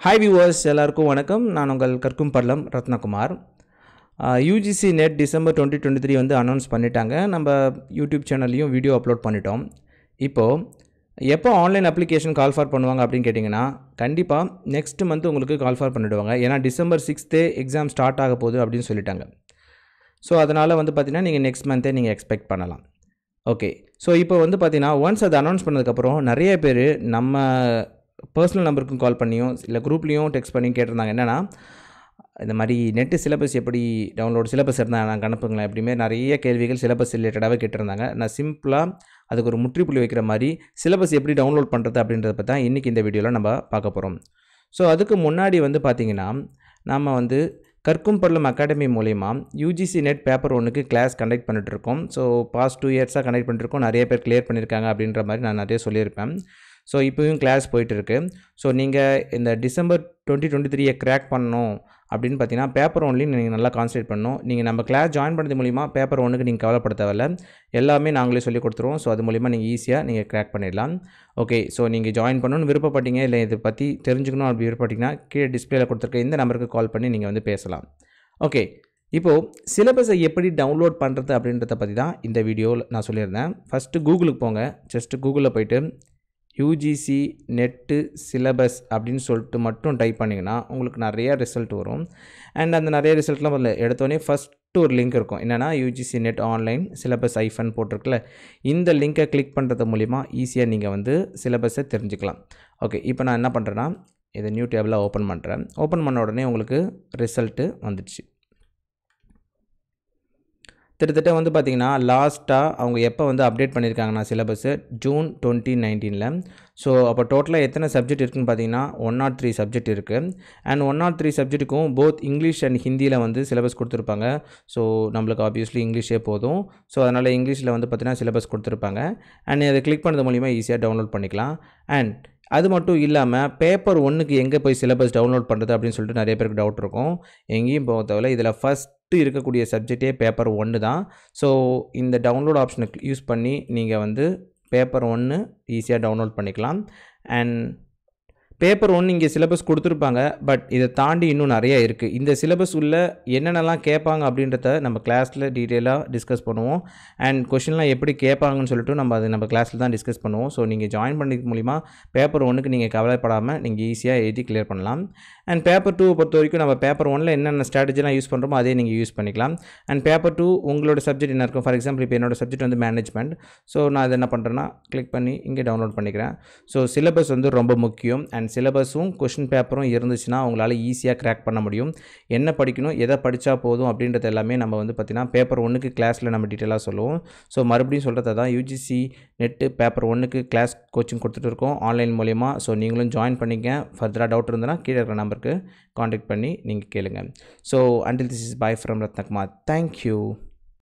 hi viewers எல்லாருக்கும் வணக்கம் நான் உங்கள் கற்கும் பள்ளம் Ratnakumar UGC NET December twenty twenty three வந்து அனௌன்ஸ் பண்ணிட்டாங்க நம்ம யூடியூப் சேனல்லையும் வீடியோ அப்லோட் பண்ணிட்டோம் இப்போது எப்போ ஆன்லைன் அப்ளிகேஷன் கால் ஃபார் பண்ணுவாங்க அப்படின்னு கேட்டிங்கன்னா கண்டிப்பாக நெக்ஸ்ட் மந்த் உங்களுக்கு கால் ஃபார் பண்ணிவிடுவாங்க ஏன்னா டிசம்பர் சிக்ஸ்த்தே எக்ஸாம் ஸ்டார்ட் ஆக போகுது அப்படின்னு சொல்லிட்டாங்க ஸோ அதனால் வந்து பார்த்தீங்கன்னா நீங்கள் நெக்ஸ்ட் மந்த்தே நீங்கள் எக்ஸ்பெக்ட் பண்ணலாம் ஓகே ஸோ இப்போ வந்து பார்த்தீங்கன்னா ஒன்ஸ் அதை அனௌன்ஸ் பண்ணதுக்கப்புறம் நிறைய பேர் நம்ம பர்சனல் நம்பருக்கும் கால் பண்ணியும் இல்லை குரூப்லேயும் டெக்ஸ்ட் பண்ணி கேட்டிருந்தாங்க என்னென்னா இந்த மாதிரி நெட்டு சிலபஸ் எப்படி டவுன்லோட் சிலபஸ் இருந்தால் நாங்கள் அனுப்புங்களேன் எப்படியுமே நிறைய கேள்விகள் சிலபஸ் ரிலேட்டடாகவே கேட்டிருந்தாங்க நான் சிம்பிளாக அதுக்கு ஒரு முற்றுப்புள்ளி வைக்கிற மாதிரி சிலபஸ் எப்படி டவுன்லோட் பண்ணுறது அப்படின்றத பற்றி தான் இன்றைக்கி இந்த வீடியோவில் நம்ம பார்க்க போகிறோம் ஸோ அதுக்கு முன்னாடி வந்து பார்த்திங்கன்னா நம்ம வந்து கற்கும் பள்ளம் அகாடமி மூலயமா யூஜிசி நெட் பேப்பர் ஒன்றுக்கு கிளாஸ் கண்டக்ட் பண்ணிட்டுருக்கோம் ஸோ பாஸ்ட் டூ இயர்ஸாக கண்டக்ட் பண்ணிட்டுருக்கோம் நிறைய பேர் கிளியர் பண்ணியிருக்காங்க அப்படின்ற மாதிரி நான் நிறைய சொல்லியிருப்பேன் ஸோ இப்போயும் கிளாஸ் போயிட்டுருக்கு ஸோ நீங்கள் இந்த டிசம்பர் டுவெண்ட்டி டுவெண்ட்டி த்ரீயை கிராக் பண்ணணும் அப்படின்னு பார்த்தீங்கன்னா பேப்பர் ஒன்லையும் நீங்கள் நல்லா கான்சன்ட்ரேட் பண்ணணும் நீங்கள் நம்ம கிளாஸ் ஜாயின் பண்ணது மூலிமா பேப்பர் ஒன்றுக்கு நீங்கள் கவலைப்பட தேவையில்ல எல்லாமே நாங்களே சொல்லி கொடுத்துருவோம் ஸோ அது மூலிமா நீங்கள் ஈஸியாக நீங்கள் கிராக் பண்ணிடலாம் ஓகே ஸோ நீங்கள் ஜாயின் பண்ணணும்னு விருப்பப்பட்டீங்க இல்லை இதை பற்றி தெரிஞ்சுக்கணும் அப்படி விருப்பப்பட்டீங்கன்னா கீழே டிஸ்பிளேல கொடுத்துருக்க இந்த நம்பருக்கு கால் பண்ணி நீங்கள் வந்து பேசலாம் ஓகே இப்போது சிலபஸை எப்படி டவுன்லோட் பண்ணுறது அப்படின்றத பற்றி தான் இந்த வீடியோவில் நான் சொல்லியிருந்தேன் ஃபஸ்ட்டு கூகுளுக்கு போங்க ஜஸ்ட்டு கூகுளில் போயிட்டு யூஜிசி நெட்டு சிலபஸ் அப்படின்னு சொல்லிட்டு மட்டும் டைப் பண்ணிங்கன்னா உங்களுக்கு நிறைய ரிசல்ட் வரும் அண்ட் அந்த நிறைய ரிசல்ட்லாம் வரல எடுத்தோடனே ஃபஸ்ட்டு ஒரு லிங்க் இருக்கும் என்னென்னா யூஜிசி நெட் ஆன்லைன் சிலபஸ் ஐஃபன் போட்டிருக்குல்ல இந்த லிங்க்கை கிளிக் பண்ணுறது மூலிமா ஈஸியாக நீங்கள் வந்து சிலபஸை தெரிஞ்சுக்கலாம் ஓகே இப்போ நான் என்ன பண்ணுறேன்னா இதை நியூ டேபிளாக ஓப்பன் பண்ணுறேன் ஓப்பன் பண்ண உடனே உங்களுக்கு ரிசல்ட்டு வந்துடுச்சு கிட்டத்தட்ட வந்து பார்த்திங்கன்னா லாஸ்ட்டாக அவங்க எப்போ வந்து அப்டேட் பண்ணியிருக்காங்கன்னா சிலபஸ்ஸு ஜூன் டுவெண்ட்டி நைன்டீனில் ஸோ அப்போ டோட்டலாக எத்தனை சப்ஜெக்ட் இருக்குன்னு பார்த்தீங்கன்னா ஒன் நாட் த்ரீ சப்ஜெக்ட் இருக்குது அண்ட் ஒன் நாட் த்ரீ சப்ஜெக்ட்டுக்கும் போத் இங்கிலீஷ் அண்ட் ஹிந்தியில் வந்து சிலபஸ் கொடுத்துருப்பாங்க ஸோ நம்மளுக்கு ஆப்வியஸ்லி இங்கிலீஷே போதும் ஸோ அதனால் இங்கிலீஷில் வந்து பார்த்திங்கன்னா சிலபஸ் கொடுத்துருப்பாங்க அண்ட் அதை கிளிக் பண்ணது மூலிமா ஈஸியாக டவுன்லோட் பண்ணிக்கலாம் அண்ட் அது மட்டும் இல்லாமல் பேப்பர் ஒன்றுக்கு எங்கே போய் சிலபஸ் டவுன்லோட் பண்ணுறது அப்படின்னு சொல்லிட்டு நிறைய பேருக்கு டவுட் இருக்கும் எங்கேயும் போக தேவையில்ல இதில் ஃபஸ்ட்டு இருக்கக்கூடிய சப்ஜெக்டே பேப்பர் ஒன்று தான் ஸோ இந்த டவுன்லோட் ஆப்ஷனை யூஸ் பண்ணி நீங்கள் வந்து பேப்பர் ஒன்று ஈஸியாக டவுன்லோட் பண்ணிக்கலாம் அண்ட் பேப்பர் ஒன்று இங்கே சிலபஸ் கொடுத்துருப்பாங்க பட் இதை தாண்டி இன்னும் நிறையா இருக்குது இந்த சிலபஸ் உள்ள என்னென்னலாம் கேட்பாங்க அப்படின்றத நம்ம கிளாஸில் டீட்டெயிலாக டிஸ்கஸ் பண்ணுவோம் அண்ட் கொஷின்லாம் எப்படி கேட்பாங்கன்னு சொல்லிட்டு நம்ம அது நம்ம கிளாஸில் தான் டிஸ்கஸ் பண்ணுவோம் ஸோ நீங்கள் ஜாயின் பண்ணிக்க மூலிமா பேப்பர் ஒன்றுக்கு நீங்கள் கவலைப்படாமல் நீங்கள் ஈஸியாக எழுதி கிளியர் பண்ணலாம் அண்ட் பேப்பர் டூ பொறுத்த வரைக்கும் நம்ம பேப்பர் ஒனில் என்னென்ன ஸ்ட்ராட்டஜிலாம் யூஸ் பண்ணுறோமோ அதே நீங்கள் யூஸ் பண்ணிக்கலாம் அண்ட் பேப்பர் டூ உங்களோட சப்ஜெக்ட் என்ன இருக்கும் ஃபார் எக்ஸாம்பிள் இப்போ என்னோட சப்ஜெக்ட் வந்து மேனேஜ்மெண்ட் ஸோ நான் அதை என்ன பண்ணுறேன்னா கிளிக் பண்ணி இங்கே டவுன்லோட் பண்ணிக்கிறேன் ஸோ சிலபஸ் வந்து ரொம்ப முக்கியம் அண்ட் சிலபஸும் கொஷின் பேப்பரும் இருந்துச்சுன்னா உங்களால் ஈஸியாக கிராக் பண்ண முடியும் என்ன படிக்கணும் எதை படித்தா போதும் அப்படின்றது எல்லாமே நம்ம வந்து பார்த்திங்கன்னா பேப்பர் ஒன்றுக்கு கிளாஸில் நம்ம டீட்டெயிலாக சொல்லுவோம் ஸோ மறுபடியும் சொல்கிறது தான் யூஜிசி நெட்டு பேப்பர் ஒன்றுக்கு கிளாஸ் கோச்சிங் கொடுத்துட்டு இருக்கோம் ஆன்லைன் மூலயமா ஸோ நீங்களும் ஜாயின் பண்ணிக்க ஃபர்தராக டவுட் இருந்ததுன்னா கீழே இருக்கிற நம்பருக்கு காண்டாக்ட் பண்ணி நீங்கள் கேளுங்க so until this is bye from Ratnakumar thank you